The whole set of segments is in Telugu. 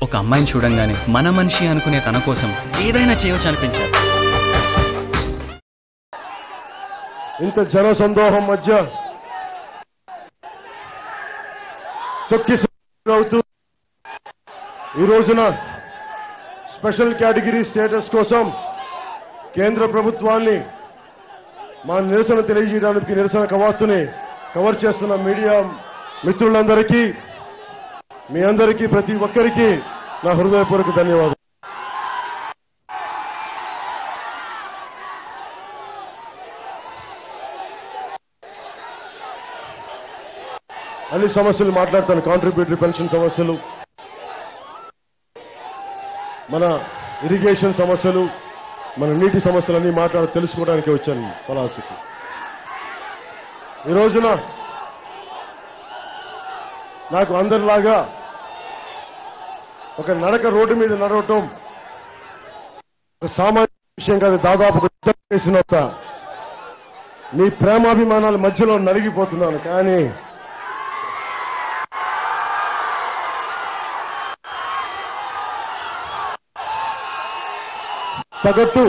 ఒక అమ్మాయిని చూడంగానే మన మనిషి అనుకునే తన కోసం ఏదైనా చేయొచ్చు అనిపించారు ఇంత జన సందోహం మధ్య తొక్కి అవుతూ ఈ రోజున స్పెషల్ కేటగిరీ స్టేటస్ కోసం కేంద్ర ప్రభుత్వాన్ని మా నిరసన తెలియజేయడానికి నిరసన కవాతుని కవర్ చేస్తున్న మీడియా మిత్రులందరికీ మీ అందరికీ ప్రతి ఒక్కరికి నా హృదయపూర్వక ధన్యవాదాలు అన్ని సమస్యలు మాట్లాడతాను కాంట్రిబ్యూటరీ పెన్షన్ సమస్యలు మన ఇరిగేషన్ సమస్యలు మన నీటి సమస్యలన్నీ మాట్లాడ తెలుసుకోవడానికి వచ్చాను పలాసికి ఈ రోజున నాకు అందరిలాగా ఒక నడక రోడ్డు మీద నడవటం ఒక సామాన్య విషయం కాదు దాదాపు ఒక యుద్ధం చేసినంత మీ ప్రేమాభిమానాల మధ్యలో నలిగిపోతున్నాను కానీ సగటు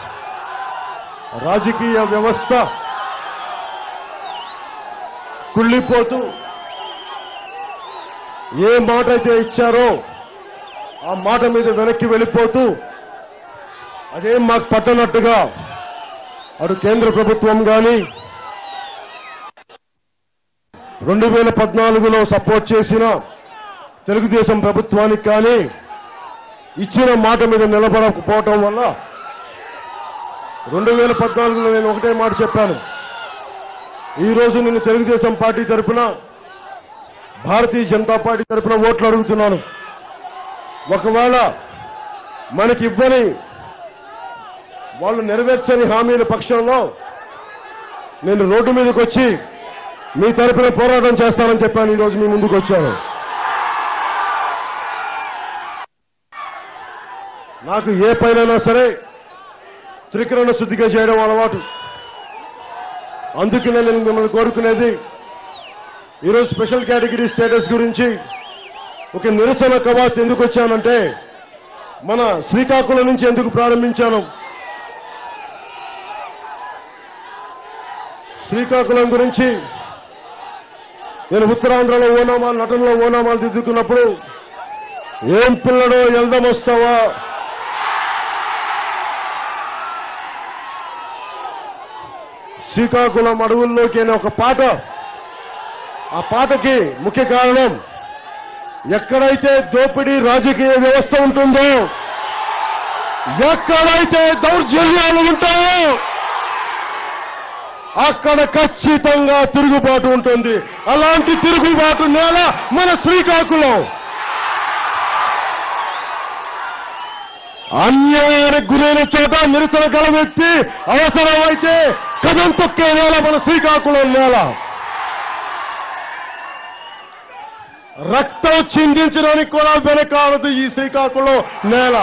రాజకీయ వ్యవస్థ కుళ్ళిపోతూ ఏ మాట అయితే ఇచ్చారో ఆ మాట మీద వెనక్కి వెళ్ళిపోతూ అదేం మాకు పట్టనట్టుగా అటు కేంద్ర ప్రభుత్వం కానీ రెండు వేల పద్నాలుగులో సపోర్ట్ చేసిన తెలుగుదేశం ప్రభుత్వానికి కానీ ఇచ్చిన మాట మీద నిలబడకపోవటం వల్ల రెండు వేల పద్నాలుగులో నేను ఒకటే మాట చెప్పాను ఈ రోజు నేను తెలుగుదేశం పార్టీ తరపున భారతీయ జనతా పార్టీ తరపున ఓట్లు అడుగుతున్నాను ఒకవేళ మనకి ఇవ్వని వాళ్ళు నెరవేర్చని హామీల పక్షంలో నేను రోడ్డు మీదకి వచ్చి మీ తరపున పోరాటం చేస్తానని చెప్పాను ఈరోజు మీ ముందుకు వచ్చాను నాకు ఏ పైనైనా సరే త్రికరణ శుద్ధిగా చేయడం అలవాటు అందుకనే నేను మిమ్మల్ని కోరుకునేది ఈరోజు స్పెషల్ కేటగిరీ స్టేటస్ గురించి ఒక నిరసన కవాత్ ఎందుకు వచ్చానంటే మన శ్రీకాకుళం నుంచి ఎందుకు ప్రారంభించాను శ్రీకాకుళం గురించి నేను ఉత్తరాంధ్రలో ఓనామాలు నటనలో ఓనామాలు దిద్దుకున్నప్పుడు ఏం పిల్లడో ఎల్దం వస్తావా శ్రీకాకుళం అడవుల్లోకి అనే ఒక పాట ఆ పాటకి ముఖ్య కారణం ఎక్కడైతే దోపిడీ రాజకీయ వ్యవస్థ ఉంటుందో ఎక్కడైతే దౌర్జన్యాలు ఉంటాయో అక్కడ ఖచ్చితంగా తిరుగుబాటు ఉంటుంది అలాంటి తిరుగుబాటు నేల మన శ్రీకాకుళం అన్యాయానికి గురైన చోట నిరసన గల వ్యక్తి అవసరమైతే కథం తొక్కే నేల మన శ్రీకాకుళం నేల రక్తం చిందించడానికి కూడా వెనకాలదు ఈ శ్రీకాకుళం నేల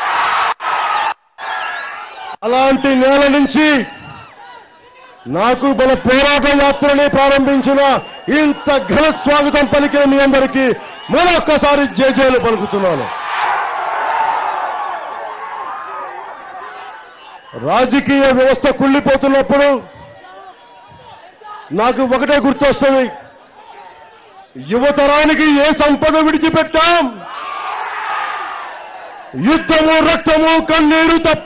అలాంటి నేల నుంచి నాకు మన పోరాట యాత్రని ప్రారంభించిన ఇంత ఘన స్వాగతం పలికిన మీ అందరికీ మరొక్కసారి జేజేలు పలుకుతున్నాను రాజకీయ వ్యవస్థ కుళ్ళిపోతున్నప్పుడు నాకు ఒకటే గుర్తొస్తుంది యువతరానికి ఏ సంపద విడిచిపెట్టాం యుద్ధము రక్తము కన్నీరు తప్ప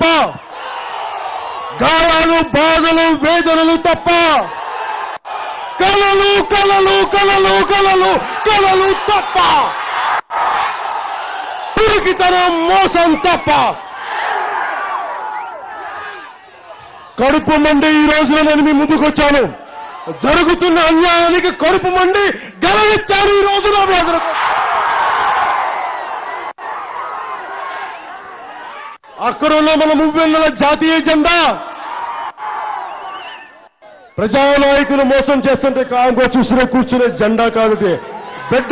గాయాలు బాధలు వేదనలు తప్ప కలలు కలలు కలలు కలలు కలలు తప్ప పిరికితనం మోసం తప్ప కడుపు మండి ఈ రోజున నేను మీ ముందుకొచ్చాను జరుగుతున్న అన్యాయానికి కడుపు మండి గెలవిచ్చాను ఈ రోజున మీ ఎదురుకు అక్కడున్న మన మువ్వెన్నెల జాతీయ జెండా ప్రజానాయకులు మోసం చేస్తుంటే కాంగో చూసిన కూర్చునే జెండా కాదు బిడ్డ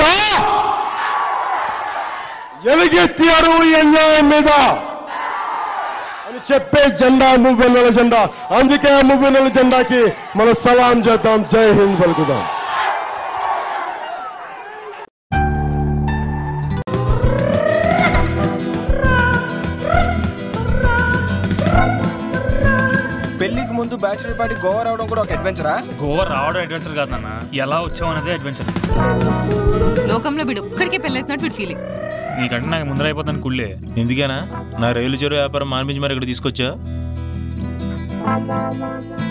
ఎలుగెత్తారు ఈ అన్యాయం మీద అని చెప్పే జెండా మువ్వెన్నెల జెండా అందుకే ఆ మువ్వెన్నెల జెండాకి మనం సలాం చేద్దాం జై హింద్ పలుకుదాం పెళ్లికి ముందు బ్యాచులర్ పార్టీ గోవా రావడం కూడా ఒక అడ్వెంచరా గోవా రావడం అడ్వెంచర్ కాదు నాన్న ఎలా వచ్చావు అన్నదే అడ్వెంచర్ లోకంలో వీడు ఒక్కడికే పెళ్ళైతున్నట్టు వీడు ఫీలింగ్ నీకంటే నాకు ముందర అయిపోతాను కుళ్ళే ఎందుకేనా నా రైలు చెరువు వ్యాపారం మానిపించి మరి ఇక్కడ తీసుకొచ్చా